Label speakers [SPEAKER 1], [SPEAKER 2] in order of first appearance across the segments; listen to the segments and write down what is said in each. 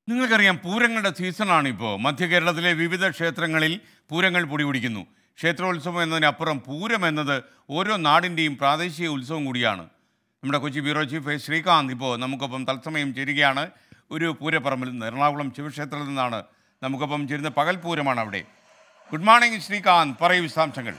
[SPEAKER 1] നിങ്ങൾക്കറിയാം പൂരങ്ങളുടെ സീസണാണ് ഇപ്പോൾ മധ്യ കേരളത്തിലെ വിവിധ ക്ഷേത്രങ്ങളിൽ പൂരങ്ങൾ പൊടിപിടിക്കുന്നു ക്ഷേത്രോത്സവം എന്നതിനപ്പുറം പൂരം എന്നത് ഓരോ നാടിൻ്റെയും പ്രാദേശിക ഉത്സവം കൂടിയാണ് നമ്മുടെ Kochi bureau chief S Sreekanth ഇപ്പോൾ നമുക്കൊപ്പം തത്സമയം ചേരുകയാണ് ഒരു പൂരപ്പറമ്പിൽ നിന്ന് എറണാകുളം ശിവക്ഷേത്രത്തിൽ നിന്നാണ് നമുക്കൊപ്പം ചേരുന്ന പകൽ പൂരമാണ് അവിടെ ഗുഡ് മോർണിംഗ് ശ്രീകാന്ത് പറയൂ വിശദാംശങ്ങൾ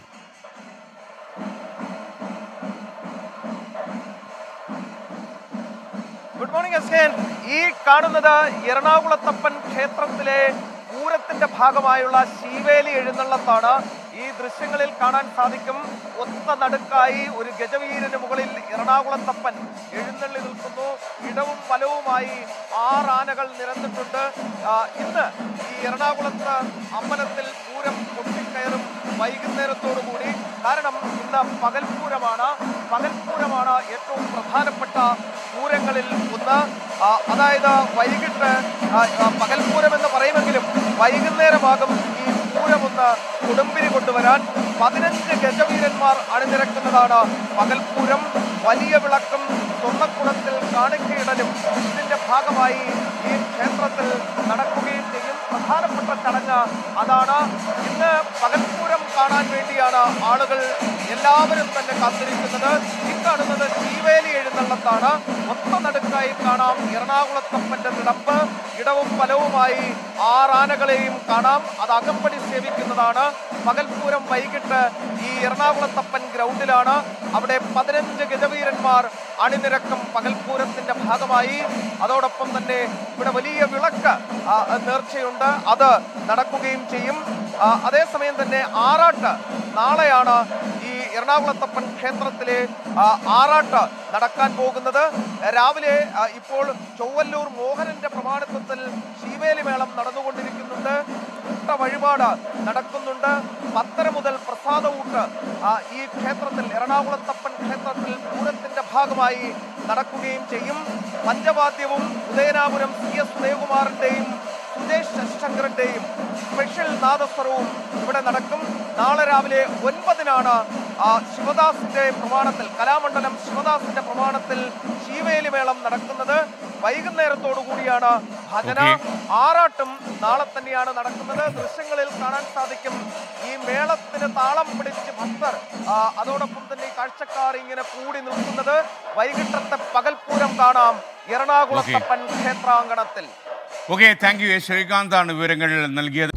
[SPEAKER 2] ഗുഡ് മോർണിംഗ് എസ്കേൻ ഈ കാണുന്നത് എറണാകുളത്തപ്പൻ ക്ഷേത്രത്തിലെ പൂരത്തിന്റെ ഭാഗമായുള്ള ശീവേലി എഴുന്നള്ളത്താണ് ഈ ദൃശ്യങ്ങളിൽ കാണാൻ സാധിക്കും ഒത്ത നടുക്കായി ഒരു ഗജവീരന് മുകളിൽ എറണാകുളത്തപ്പൻ എഴുന്നള്ളി നിൽക്കുന്നു ഇടവും വലവുമായി ആറ് ആനകൾ നിരന്നിട്ടുണ്ട് ആ, ഇന്ന് ഈ എറണാകുളത്ത് അമ്പലത്തിൽ പൂരം പൊട്ടിക്കയറും വൈകുന്നേരത്തോടു കൂടി കാരണം ഇന്ന് പകൽപൂരമാണ് പകൽപൂരമാണ് ഏറ്റവും പ്രധാനപ്പെട്ട പൂരങ്ങളിൽ ഒന്ന് ആ, അതായത് വൈകിട്ട് ആ, ആ, പകൽപൂരം എന്ന് പറയുമെങ്കിലും വൈകുന്നേരമാകും ഈ പൂരമൊന്ന് കൊടുമ്പിരി കൊണ്ടുവരാൻ പതിനഞ്ച് ഗജവീരന്മാർ അണിനിരക്കുന്നതാണ് പകൽപൂരം വലിയ വിളക്കും സ്വർണ്ണക്കുടത്തിൽ കാണിക്കയിടലും ഇതിന്റെ ഭാഗമായി ഈ ക്ഷേത്രത്തിൽ നടക്കുകയും ചെയ്യും പ്രധാനപ്പെട്ട ചടങ്ങ് അതാണ് ഇന്ന് പകൽപൂരം കാണാൻ വേണ്ടിയാണ് ആളുകൾ എല്ലാവരും തന്നെ കാത്തിരിക്കുന്നത് ഈ കാണുന്നത് ശീവേലി എഴുന്നള്ളത്താണ് ഒത്ത നടുക്കായി കാണാം എറണാകുളത്തപ്പന്റെ നിടപ്പ് ഇടവും ഫലവുമായി ആറാനകളെയും കാണാം അത് അകമ്പടി സേവിക്കുന്നതാണ് പകൽപൂരം വൈകിട്ട് ഈ എറണാകുളത്തപ്പൻ ഗ്രൗണ്ടിലാണ് അവിടെ പതിനഞ്ച് ഗജവീരന്മാർ അണിനിരക്കും പകൽപൂരത്തിന്റെ ഭാഗമായി അതോടൊപ്പം തന്നെ ഇവിടെ വലിയ വിളക്ക് ആ, നേർച്ചയുണ്ട് അത് നടക്കുകയും ചെയ്യും ആ, അതേസമയം തന്നെ ആറാട്ട് നാളെയാണ് ഈ എറണാകുളത്തപ്പൻ ക്ഷേത്രത്തിലെ ആ, ആറാട്ട് നടക്കാൻ പോകുന്നത് രാവിലെ ആ, ഇപ്പോൾ ചൊവ്വല്ലൂർ മോഹനന്റെ പ്രമാണിത്വത്തിൽ ശീവേലി മേളം നടന്നുകൊണ്ടിരിക്കുന്നുണ്ട് കൂട്ട വഴിപാട് നടക്കുന്നുണ്ട് പത്തര മുതൽ പ്രസാദ ഊട്ട് ആ, ഈ ക്ഷേത്രത്തിൽ എറണാകുളത്തപ്പൻ ക്ഷേത്രത്തിൽ പൂരത്തിന്റെ ഭാഗമായി നടക്കുകയും ചെയ്യും പഞ്ചവാദ്യവും ഉദയനാപുരം സി എസ് ഉദയകുമാറിന്റെയും സുദേശ് ശശിശങ്കറിന്റെയും സ്പെഷ്യൽ നാദസ്വരവും ഇവിടെ നടക്കും നാളെ രാവിലെ ഒൻപതിനാണ് ആ, ശിവദാസിന്റെ പ്രമാണത്തിൽ കലാമണ്ഡലം ശിവദാസിന്റെ പ്രമാണത്തിൽ ശീവേലി മേളം നടക്കുന്നത് വൈകുന്നേരത്തോടു കൂടിയാണ് ഭജന
[SPEAKER 1] Okay.
[SPEAKER 2] ആറാട്ടും നാളെ തന്നെയാണ് നടക്കുന്നത് ദൃശ്യങ്ങളിൽ കാണാൻ സാധിക്കും ഈ മേളത്തിന് താളം പിടിച്ച് ഭക്തർ ആ, അതോടൊപ്പം തന്നെ ഈ കാഴ്ചക്കാർ ഇങ്ങനെ കൂടി നിൽക്കുന്നത് വൈകിട്ടത്തെ പകൽപൂരം കാണാം എറണാകുളത്തപ്പൻ ക്ഷേത്രാങ്കണത്തിൽ
[SPEAKER 1] ഓക്കെ താങ്ക് യു എസ് ശ്രീകാന്താണ് വിവരങ്ങൾ നൽകിയത്